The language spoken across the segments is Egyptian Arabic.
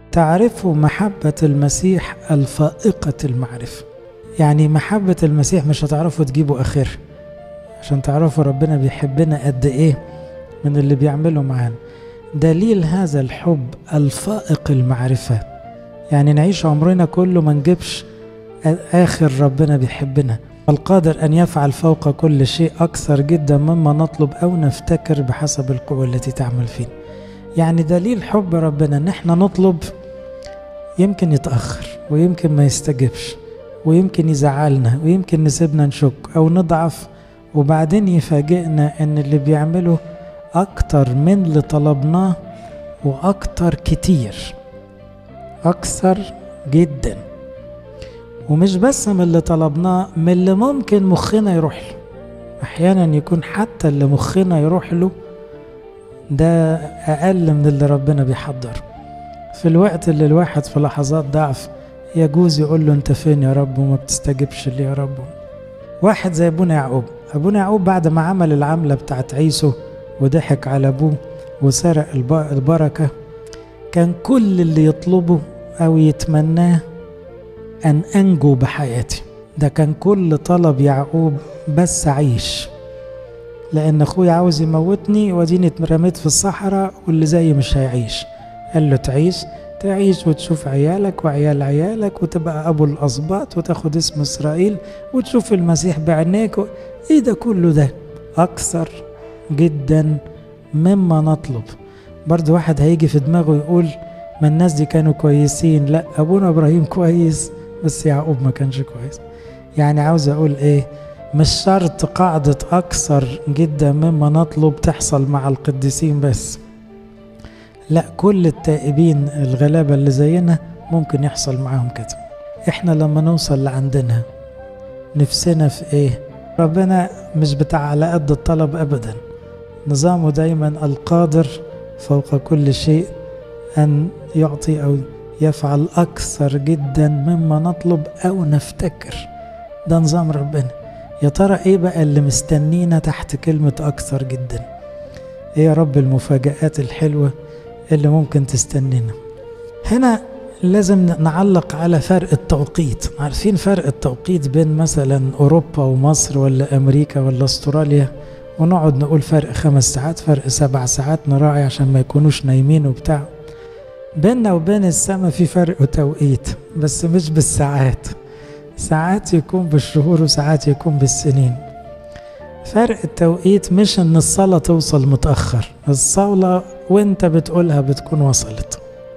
تعرفوا محبة المسيح الفائقة المعرفة يعني محبة المسيح مش هتعرفوا تجيبوا آخر عشان تعرفوا ربنا بيحبنا قد إيه من اللي بيعمله معانا دليل هذا الحب الفائق المعرفة يعني نعيش عمرنا كله ما نجيبش آخر ربنا بيحبنا القادر أن يفعل فوق كل شيء أكثر جدا مما نطلب أو نفتكر بحسب القوة التي تعمل فينا يعني دليل حب ربنا ان احنا نطلب يمكن يتأخر ويمكن ما يستجبش ويمكن يزعلنا ويمكن نسيبنا نشك او نضعف وبعدين يفاجئنا ان اللي بيعمله اكتر من اللي طلبناه واكتر كتير اكثر جدا ومش بس من اللي طلبناه من اللي ممكن مخنا يروح له احيانا يكون حتى اللي مخنا يروح له ده أقل من اللي ربنا بيحضره في الوقت اللي الواحد في لحظات ضعف يجوز يقول له أنت فين يا رب وما بتستجبش لي يا رب واحد زي أبونا يعقوب أبونا يعقوب بعد ما عمل العملة بتاعت عيسو وضحك على أبوه وسرق البركة كان كل اللي يطلبه أو يتمناه أن أنجو بحياتي ده كان كل طلب يعقوب بس عيش لأن أخويا عاوز يموتني واديني اترميت في الصحراء واللي زيي مش هيعيش قال له تعيش تعيش وتشوف عيالك وعيال عيالك وتبقى أبو الأسباط وتاخد اسم إسرائيل وتشوف المسيح بعينيك و... إيه ده كله ده أكثر جدا مما نطلب برضه واحد هيجي في دماغه يقول ما الناس دي كانوا كويسين لا أبونا إبراهيم كويس بس يعقوب ما كانش كويس يعني عاوز أقول إيه مش شرط قاعدة أكثر جدا مما نطلب تحصل مع القديسين بس لا كل التائبين الغلابة اللي زينا ممكن يحصل معاهم كده احنا لما نوصل لعندنا نفسنا في ايه ربنا مش بتاع على قد الطلب ابدا نظامه دايما القادر فوق كل شيء ان يعطي او يفعل اكثر جدا مما نطلب او نفتكر ده نظام ربنا يا ترى ايه بقى اللي مستنينا تحت كلمة اكثر جدا ايه يا رب المفاجآت الحلوة اللي ممكن تستنينا هنا لازم نعلق على فرق التوقيت عارفين فرق التوقيت بين مثلا اوروبا ومصر ولا امريكا ولا استراليا ونقعد نقول فرق خمس ساعات فرق سبع ساعات نراعي عشان ما يكونوش نايمين وبتاع بيننا وبين السماء في فرق توقيت بس مش بالساعات ساعات يكون بالشهور وساعات يكون بالسنين فرق التوقيت مش ان الصلاة توصل متأخر الصلاة وانت بتقولها بتكون وصلت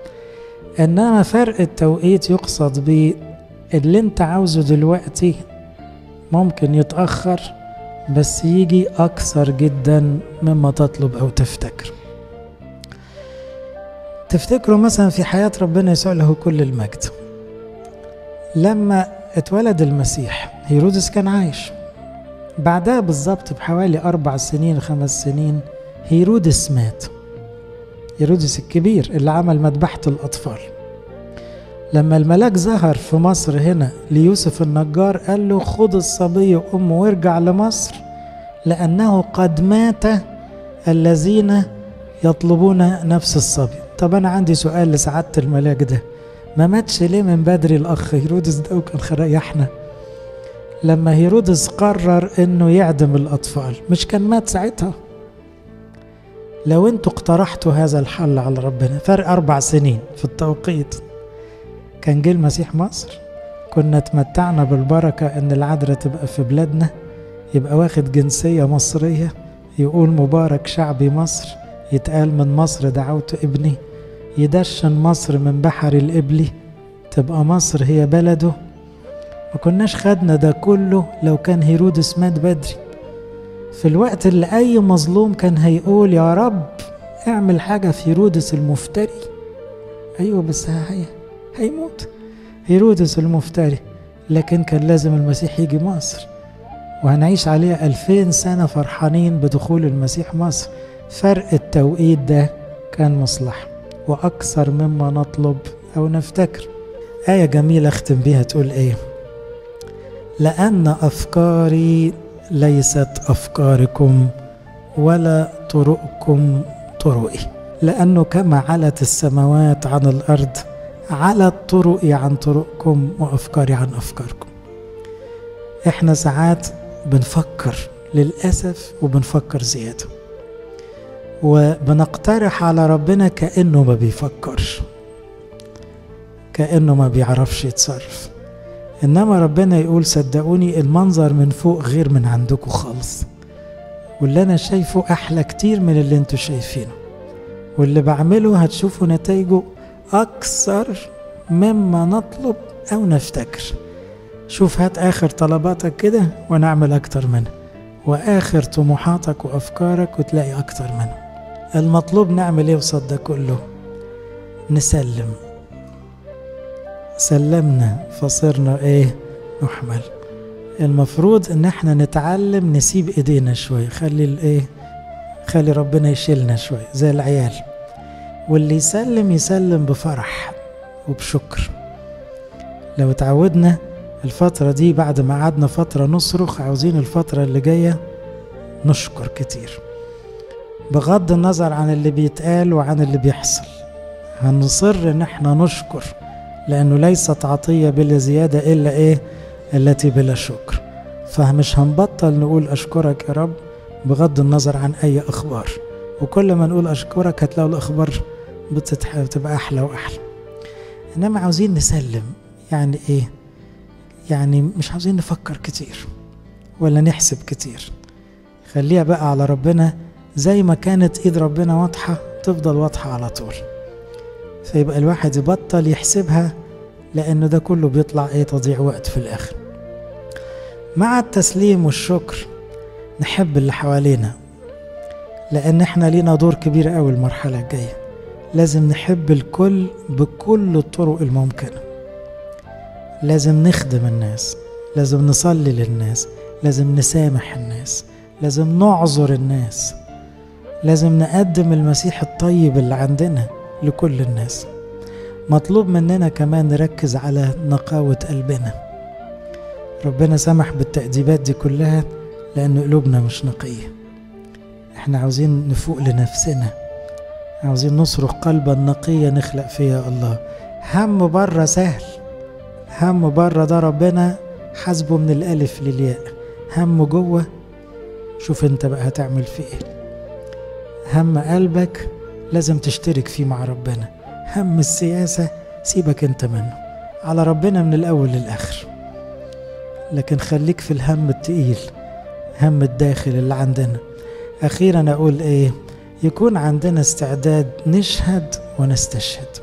انما فرق التوقيت يقصد بيه اللي انت عاوزه دلوقتي ممكن يتأخر بس يجي أكثر جدا مما تطلب أو تفتكر تفتكروا مثلا في حياة ربنا يسوع له كل المجد لما اتولد المسيح هيرودس كان عايش بعدها بالظبط بحوالي أربع سنين خمس سنين هيرودس مات هيرودس الكبير اللي عمل مذبحة الأطفال لما الملاك ظهر في مصر هنا ليوسف النجار قال له خد الصبي وأمه وارجع لمصر لأنه قد مات الذين يطلبون نفس الصبي طب أنا عندي سؤال لسعادة الملاك ده ما ماتش ليه من بدري الأخ هيرودس ده وكان ريحنا لما هيرودس قرر انه يعدم الاطفال مش كان مات ساعتها لو انتوا اقترحتوا هذا الحل على ربنا فرق اربع سنين في التوقيت كان جه المسيح مصر كنا اتمتعنا بالبركة ان العذراء تبقى في بلادنا يبقى واخد جنسية مصرية يقول مبارك شعبي مصر يتقال من مصر دعوت ابني يدشن مصر من بحر الإبلي تبقى مصر هي بلده ما كناش خدنا ده كله لو كان هيرودس مات بدري في الوقت اللي أي مظلوم كان هيقول يا رب اعمل حاجة في هيرودس المفتري أيوة بس هي هيموت هيرودس المفتري لكن كان لازم المسيح يجي مصر وهنعيش عليه ألفين سنة فرحانين بدخول المسيح مصر فرق التوقيت ده كان مصلحة وأكثر مما نطلب أو نفتكر آية جميلة أختم بيها تقول إيه لأن أفكاري ليست أفكاركم ولا طرقكم طرقي لأنه كما علت السماوات عن الأرض على طرقي عن طرقكم وأفكاري عن أفكاركم احنا ساعات بنفكر للأسف وبنفكر زيادة وبنقترح على ربنا كأنه ما بيفكرش كأنه ما بيعرفش يتصرف إنما ربنا يقول صدقوني المنظر من فوق غير من عندكم خالص واللي أنا شايفه أحلى كتير من اللي انتوا شايفينه واللي بعمله هتشوفوا نتائجه أكثر مما نطلب أو نفتكر شوف هات آخر طلباتك كده ونعمل أكتر منها وآخر طموحاتك وأفكارك وتلاقي أكتر منها المطلوب نعمل إيه وصد ده كله نسلم سلمنا فصرنا إيه نحمل المفروض إن احنا نتعلم نسيب إيدينا شوية خلي الإيه خلي ربنا يشيلنا شوية زي العيال واللي يسلم يسلم بفرح وبشكر لو اتعودنا الفترة دي بعد ما قعدنا فترة نصرخ عاوزين الفترة اللي جاية نشكر كتير بغض النظر عن اللي بيتقال وعن اللي بيحصل هنصر ان احنا نشكر لانه ليست عطية بلا زيادة الا ايه التي بلا شكر فمش هنبطل نقول اشكرك يا رب بغض النظر عن اي اخبار وكل ما نقول اشكرك هتلاقوا الاخبار بتبقى احلى واحلى انما عاوزين نسلم يعني ايه يعني مش عاوزين نفكر كتير ولا نحسب كتير خليها بقى على ربنا زي ما كانت ايد ربنا واضحة تفضل واضحة على طول فيبقى الواحد يبطل يحسبها لأنه ده كله بيطلع ايه تضيع وقت في الآخر مع التسليم والشكر نحب اللي حوالينا لأن احنا لينا دور كبير قوي المرحلة الجاية لازم نحب الكل بكل الطرق الممكنه لازم نخدم الناس لازم نصلي للناس لازم نسامح الناس لازم نعذر الناس لازم نقدم المسيح الطيب اللي عندنا لكل الناس مطلوب مننا كمان نركز على نقاوة قلبنا ربنا سمح بالتأديبات دي كلها لأن قلوبنا مش نقية احنا عاوزين نفوق لنفسنا عاوزين نصرخ قلبا نقيا نخلق فيها الله هم بره سهل هم بره ده ربنا حاسبه من الألف للياء هم جوه شوف انت بقى هتعمل فيه ايه هم قلبك لازم تشترك فيه مع ربنا هم السياسة سيبك انت منه على ربنا من الأول للآخر لكن خليك في الهم التقيل هم الداخل اللي عندنا أخيرا أقول إيه يكون عندنا استعداد نشهد ونستشهد